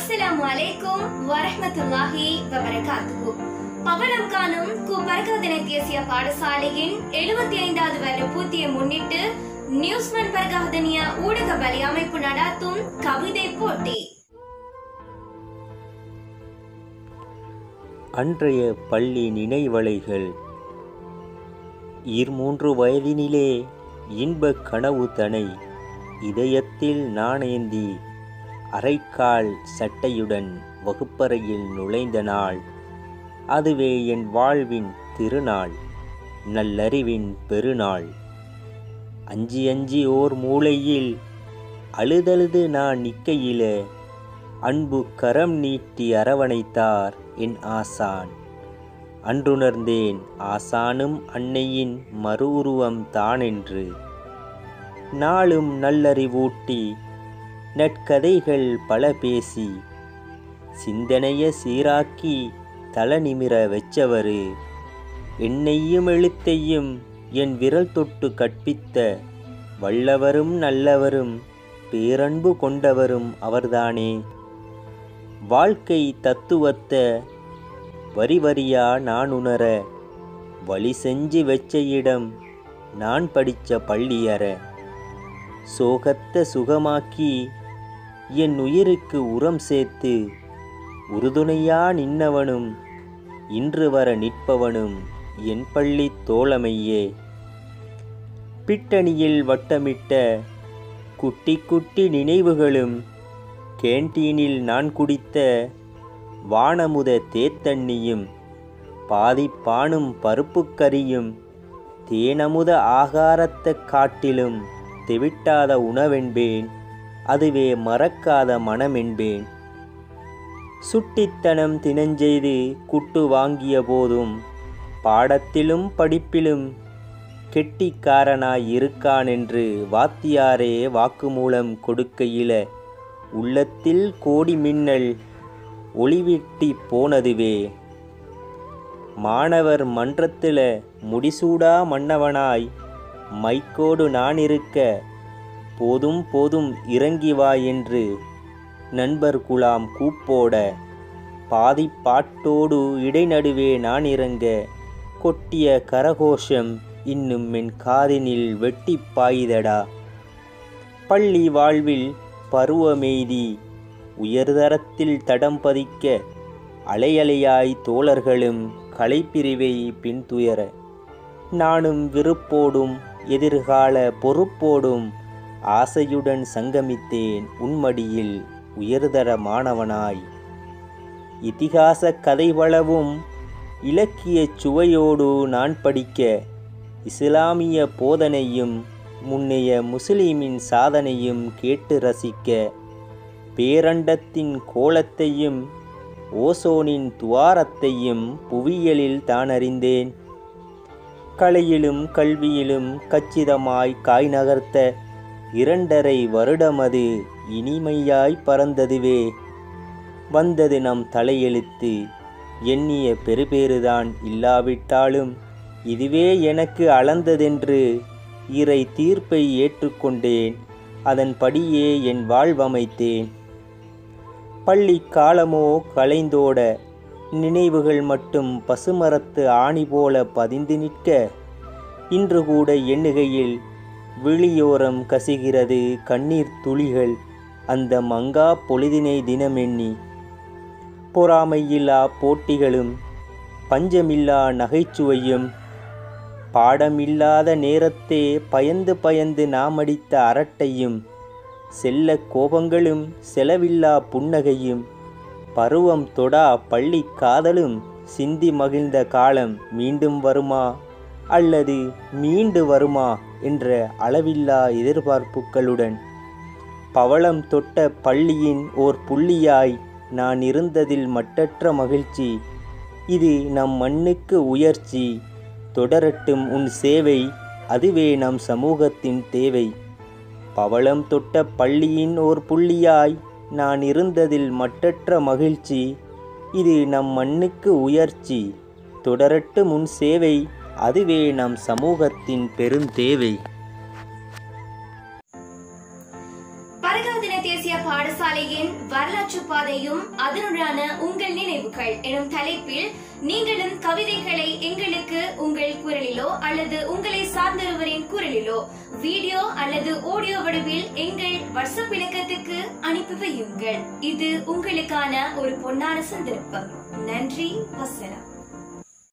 அஸ்ஸலாமு அலைக்கும் வரஹ்மத்துல்லாஹி வபரகாத்துஹு பவளம் காணும் குபர்கதன தேசிய பாடசாலையின் எழுபத்தி ஐந்தாவது வருட பூர்த்தியை முன்னிட்டு நியூஸ்மன் பர்கஹதனிய ஊடக வலை அமைப்பு நடாத்தும் கவிதை போட்டி அன்றைய பள்ளி நினைவலைகள் ஈர்மூன்று வயதினிலே இன்பக் கனவு தனை இதயத்தில் நாணேந்தி அரைக்கால் சட்டையுடன் வகுப்பறையில் நுழைந்த நாள் அதுவே என் வாழ்வின் திருநாள் நல்லறிவின் பெருநாள் அஞ்சி அஞ்சி ஓர் மூலையில் அழுதழுது நான் நிக்கையிலே அன்பு கரம் நீட்டி அரவணைத்தார் என் ஆசான் அன்றுணர்ந்தேன் ஆசானும் அன்னையின் மறு உருவம் தானென்று நாளும் நல்லறிவூட்டி நற்கதைகள் பல பேசி சிந்தனைய சீராக்கி தல நிமிர வெச்சவரு என்னையும் எழுத்தையும் என் விரல் தொட்டு கற்பித்த வல்லவரும் நல்லவரும் பேரன்பு கொண்டவரும் அவர்தானே வாழ்க்கை தத்துவத்த வரி வரியா நான் உணர வழி செஞ்சு வெச்ச இடம் நான் படிச்ச பள்ளியற சோகத்த சுகமாக்கி என் உயிருக்கு உரம் சேர்த்து உறுதுணையா நின்னவனும் இன்று வர நிற்பவனும் என் பள்ளி தோழமையே பிட்டணியில் வட்டமிட்ட குட்டி குட்டி நினைவுகளும் கேண்டீனில் நான் குடித்த வானமுத தேத்தண்ணியும் பாதிப்பானும் பருப்புக்கறியும் தேனமுத ஆகாரத்தை காட்டிலும் தெவிட்டாத உணவென்பேன் அதுவே மறக்காத மனமென்பேன் சுட்டித்தனம் தினஞ்செய்து குட்டு வாங்கிய போதும் பாடத்திலும் படிப்பிலும் கெட்டிக்காரனாய் இருக்கான் என்று வாத்தியாரே வாக்குமூலம் கொடுக்கையில உள்ளத்தில் கோடி மின்னல் ஒளிவிட்டி போனதுவே மாணவர் மன்றத்தில் முடிசூடா மன்னவனாய் மைக்கோடு நான் இருக்க போதும் போதும் இறங்கி வா என்று நண்பர் குலாம் கூப்போட பாதி பாட்டோடு இடைநடுவே நான் இறங்க கொட்டிய கரகோஷம் இன்னும் என் காதினில் வெட்டி பாயுதடா பள்ளி வாழ்வில் பருவமெய்தி உயர்தரத்தில் தடம் பதிக்க அலையலையாய் தோழர்களும் கலைப்பிரிவை பின்துயர நானும் விருப்போடும் எதிர்கால பொறுப்போடும் ஆசையுடன் சங்கமித்தேன் உன்மடியில் உயர்தர மாணவனாய் இதிகாச கதை வளவும் இலக்கிய சுவையோடு நான் படிக்க இஸ்லாமிய போதனையும் முன்னைய முஸ்லிமின் சாதனையும் கேட்டு ரசிக்க பேரண்டத்தின் கோலத்தையும் ஓசோனின் துவாரத்தையும் புவியியலில் தான் அறிந்தேன் கலையிலும் கல்வியிலும் கச்சிதமாய் காய் நகர்த்த இரண்டரை வருடமது இனிமையாய் பறந்ததுவே வந்தது நம் தலையெழுத்து எண்ணிய பெருபேறுதான் இல்லாவிட்டாலும் இதுவே எனக்கு அளந்ததென்று இறை தீர்ப்பை ஏற்றுக்கொண்டேன் அதன்படியே என் வாழ்வமைத்தேன் பள்ளி காலமோ கலைந்தோட நினைவுகள் மட்டும் பசுமரத்து ஆணி போல பதிந்து நிற்க இன்று கூட எண்ணுகையில் விழியோரம் கசிகிறது கண்ணீர் துளிகள் அந்த மங்கா பொழுதினை தினமெண்ணி பொறாமையில்லா போட்டிகளும் பஞ்சமில்லா நகைச்சுவையும் பாடமில்லாத நேரத்தே பயந்து பயந்து நாம் அடித்த அரட்டையும் செல்ல கோபங்களும் செலவில்லா புன்னகையும் பருவம் தொடா பள்ளி காதலும் சிந்தி மகிழ்ந்த காலம் மீண்டும் வருமா அல்லது மீண்டு வருமா என்ற அளவில்லா எதிர்பார்ப்புகளுடன் பவளம் தொட்ட பள்ளியின் ஓர் புள்ளியாய் நான் இருந்ததில் மட்டற்ற மகிழ்ச்சி இது நம் மண்ணுக்கு உயர்ச்சி தொடரட்டும் உன் சேவை அதுவே நம் சமூகத்தின் தேவை பவளம் தொட்ட பள்ளியின் ஓர் புள்ளியாய் நான் இருந்ததில் மட்டற்ற மகிழ்ச்சி இது நம் மண்ணுக்கு உயர்ச்சி தொடரட்டும் உன் சேவை அதுவே நம் சமூகத்தின் பெருந்தேவை பரகாதின தேசிய பாடசாலையின் வரலாற்று மாற்றுப்பாதையும் அதனுடான உங்கள் நினைவுகள் எனும் தலைப்பில் நீங்களும் கவிதைகளை எங்களுக்கு உங்கள் குரலிலோ அல்லது உங்களை சார்ந்தொருவரின் குரலிலோ வீடியோ அல்லது ஆடியோ வடிவில் எங்கள் வாட்ஸ்அப் இலக்கத்துக்கு அனுப்பி வையுங்கள் இது உங்களுக்கான ஒரு பொன்னான சந்தர்ப்பம் நன்றி வசனம்